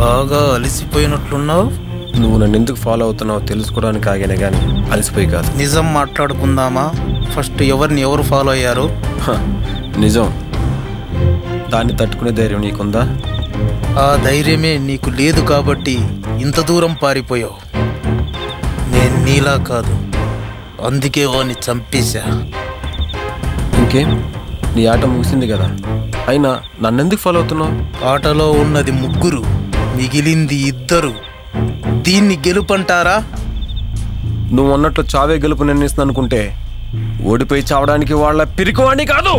బాగా అలసిపోయినట్లున్నావు నువ్వు నన్ను ఎందుకు ఫాలో అవుతున్నావో తెలుసుకోవడానికి ఆగానే కానీ అలసిపోయి కాదు నిజం మాట్లాడుకుందామా ఫస్ట్ ఎవరిని ఎవరు ఫాలో అయ్యారు హ, నిజం దాన్ని తట్టుకునే ధైర్యం నీకుందా ఆ ధైర్యమే నీకు లేదు కాబట్టి ఇంత దూరం పారిపోయావు నేను నీలా కాదు అందుకే వాడిని చంపేశా ఇంకేం నీ ఆట ముగిసింది కదా అయినా నన్నెందుకు ఫాలో అవుతున్నావు ఆటలో ఉన్నది ముగ్గురు మిగిలింది ఇద్దరు దీన్ని గెలుపంటారా నువ్వు అన్నట్లు చావే గెలుపు నిర్ణయిస్తుంది అనుకుంటే ఓడిపోయి చావడానికి వాళ్ళ పిరికివాణ్ణి కాదు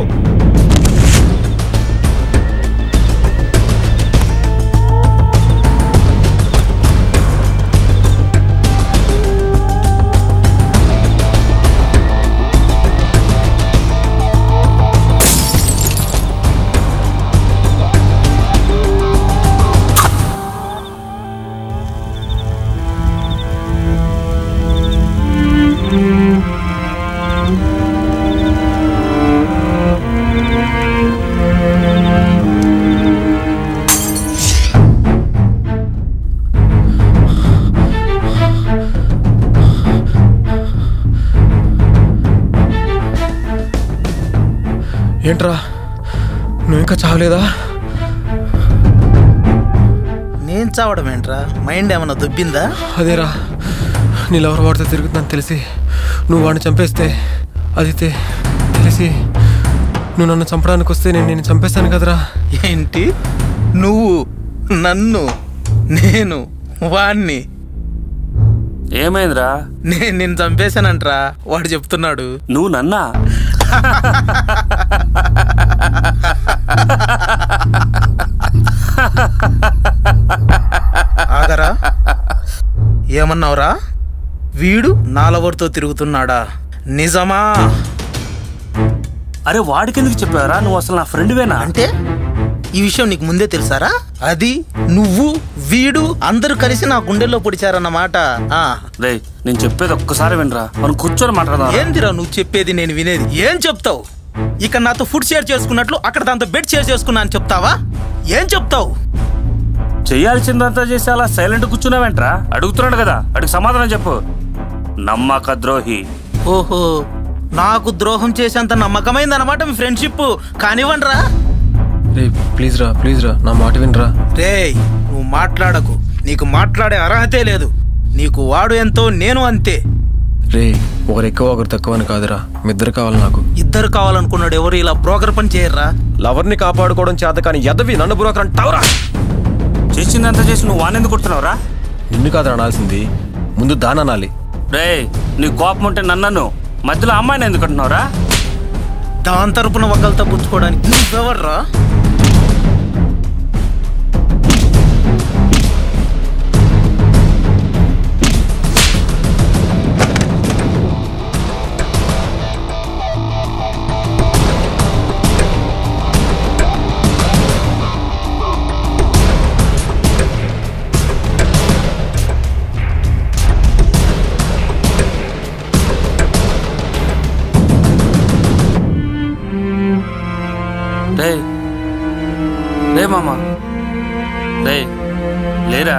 ఏంట్రా నువ్వు ఇంకా చావలేదా నేను చావడం ఏంట్రా మైండ్ ఏమన్నా దుబ్బిందా అదేరా నీళ్ళెవరు వాడితే తిరుగుతుందని తెలిసి నువ్వు వాడిని చంపేస్తే అది తె- తెలిసి నువ్వు నన్ను చంపడానికి వస్తే నేను నేను చంపేస్తాను కదరా ఏంటి నువ్వు నన్ను నేను వాణ్ణి ఏమైందిరా నేను నిన్ను చంపేశానంట్రా వాడు చెప్తున్నాడు నువ్వు నన్నా ఆగరా ఏమన్నావురా వీడు నాలవర్తో తిరుగుతున్నాడా నిజమా అరే వాడికెందుకు చెప్పావరా నువ్వు అసలు నా ఫ్రెండ్వేనా అంటే ఈ విషయం నీకు ముందే తెలుసారా అది నువ్వు వీడు అందరూ కలిసి నా గుండెల్లో పొడిచారన్నమాట ఆ రే నేను చెప్పేది ఒక్కసారి వినరా మనం కూర్చొని మాట్లాడదాం ఏందిరా నువ్వు చెప్పేది నేను వినేది ఏం చెప్తావు ఇక నాతో ఫుడ్ షేర్ చేసుకున్నట్లు అక్కడ దాంతో బెడ్ షేర్ చేసుకున్నా అని చెప్తావా ఏం చెప్తావు చేయాల్సిందంతా చేసి అలా సైలెంట్ కూర్చున్నావేంట్రా అడుగుతున్నాడు కదా అడిగి సమాధానం చెప్పు నమ్మక ద్రోహి ఓహో నాకు ద్రోహం చేసేంత నమ్మకమైందన్నమాట మీ ఫ్రెండ్షిప్ కానివ్వండిరా రే ప్లీజ్ రా ప్లీజ్ రా నా మాట వినరా రేయ్ నువ్వు మాట్లాడకు నీకు మాట్లాడే అర్హతే లేదు నీకు వాడు ఎంతో నేను అంతే రే ఒకరు ఎక్కువ ఒకరు తక్కువ అని కాదురా మీ ఇద్దరు కావాలి నాకు ఇద్దరు కావాలనుకున్నాడు ఎవరు ఇలా బ్రోకర్ పని చేయర్రా లవర్ని కాపాడుకోవడం చేత కానీ ఎదవి నన్ను బ్రోకర్ అంటావురా చేసిందంతా చేసి నువ్వు వానెందుకు కొడుతున్నావురా నిన్ను కాదు అనాల్సింది ముందు దాని అనాలి రే నీ కోపం ఉంటే నన్నను మధ్యలో అమ్మాయిని ఎందుకు అంటున్నావురా దాని తరపున ఒకరితో పుచ్చుకోవడానికి నువ్వెవర్రా రే రే మామ రే లేరా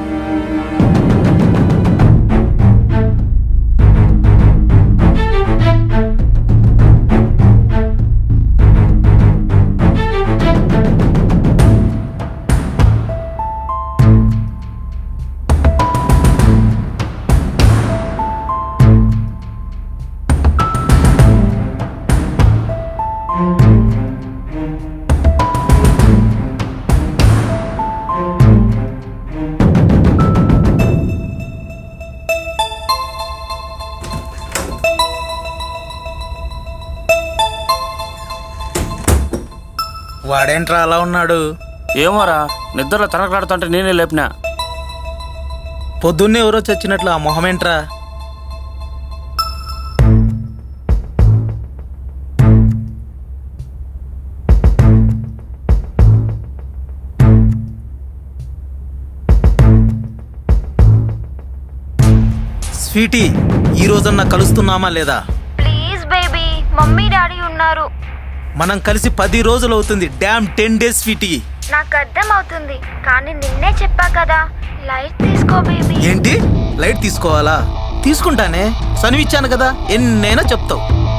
వాడేంట్రా అలా ఉన్నాడు ఏమోరా నిద్రలో తనకలాడుతుంటే నేనే లేపినా పొద్దున్నే ఎవరో చచ్చినట్లు ఆ మొహమేంట్రా స్వీటీ ఈ రోజన్నా కలుస్తున్నామా లేదా ప్లీజ్ బేబీ మమ్మీ డాడీ ఉన్నారు మనం కలిసి పది రోజులు అవుతుంది డ్యామ్ టెన్ డేస్ స్వీటీ నాకు అర్థం అవుతుంది కానీ నిన్నే చెప్పా కదా లైట్ తీసుకో బేబీ ఏంటి లైట్ తీసుకోవాలా తీసుకుంటానే సనివిచ్చాను కదా ఎన్నైనా చెప్తావు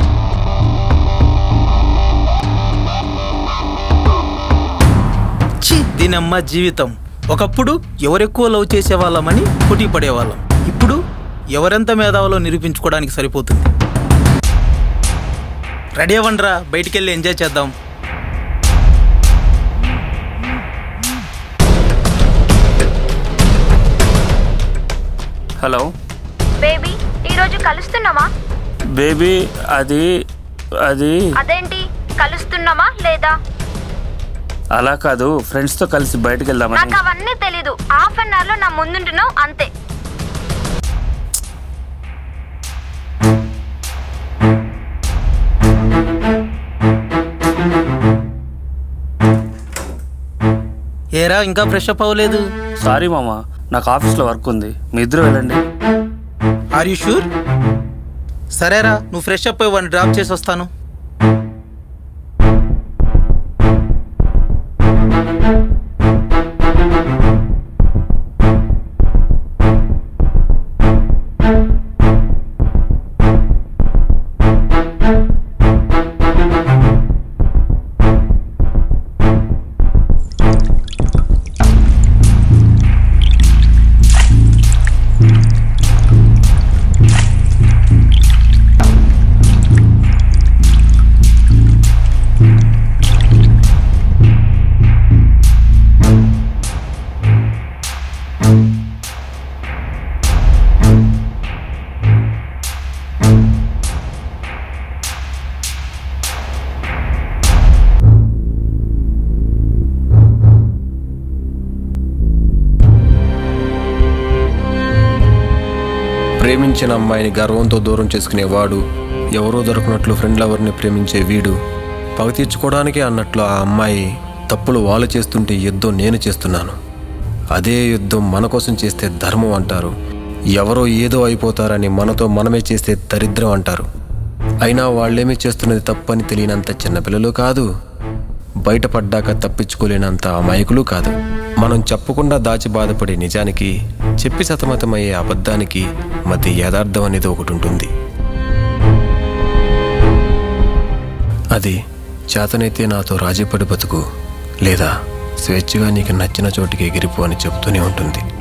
ఛీ దీనమ్మ జీవితం ఒకప్పుడు ఎవరెక్కువ లవ్ చేసేవాళ్ళమని పోటీ పడేవాళ్ళం ఇప్పుడు ఎవరెంత మేధావులో నిరూపించుకోవడానికి సరిపోతుంది రెడీ అవ్వండిరా బయటికి వెళ్ళి ఎంజాయ్ చేద్దాం హలో బేబీ ఈరోజు కలుస్తున్నామా బేబీ అది అది అదేంటి కలుస్తున్నామా లేదా అలా కాదు ఫ్రెండ్స్తో కలిసి బయటకు వెళ్దామని నాకు అవన్నీ తెలీదు హాఫ్ అన్ అవర్ లో నా ముందుంటున్నావు అంతే ఏరా ఇంకా ఫ్రెష్ అప్ అవ్వలేదు సారీ మామ నాకు ఆఫీస్లో వర్క్ ఉంది మీ ఇద్దరు వెళ్ళండి ఆర్ యూ షూర్ సరేరా నువ్వు ఫ్రెష్ అప్ అయ్యి వాడిని డ్రాప్ చేసి వస్తాను ప్రేమించిన అమ్మాయిని గర్వంతో దూరం చేసుకునేవాడు ఎవరో దొరకనట్లు ఫ్రెండ్ లవర్ని ప్రేమించే వీడు పగ తీర్చుకోవడానికే అన్నట్లు ఆ అమ్మాయి తప్పులు వాళ్ళు చేస్తుంటే యుద్ధం నేను చేస్తున్నాను అదే యుద్ధం మన కోసం చేస్తే ధర్మం అంటారు ఎవరో ఏదో అయిపోతారని మనతో మనమే చేస్తే దరిద్రం అంటారు అయినా వాళ్ళేమీ చేస్తున్నది తప్పని తెలియనంత చిన్నపిల్లలు కాదు బయటపడ్డాక తప్పించుకోలేనంత అమాయకులు కాదు మనం చెప్పకుండా దాచి బాధపడే నిజానికి చెప్పి సతమతమయ్యే అబద్ధానికి మధ్య యథార్థం అనేది ఒకటి ఉంటుంది అది చేతనైతే నాతో రాజీపడి బతుకు లేదా స్వేచ్ఛగా నీకు నచ్చిన చోటికి ఎగిరిపో అని చెబుతూనే ఉంటుంది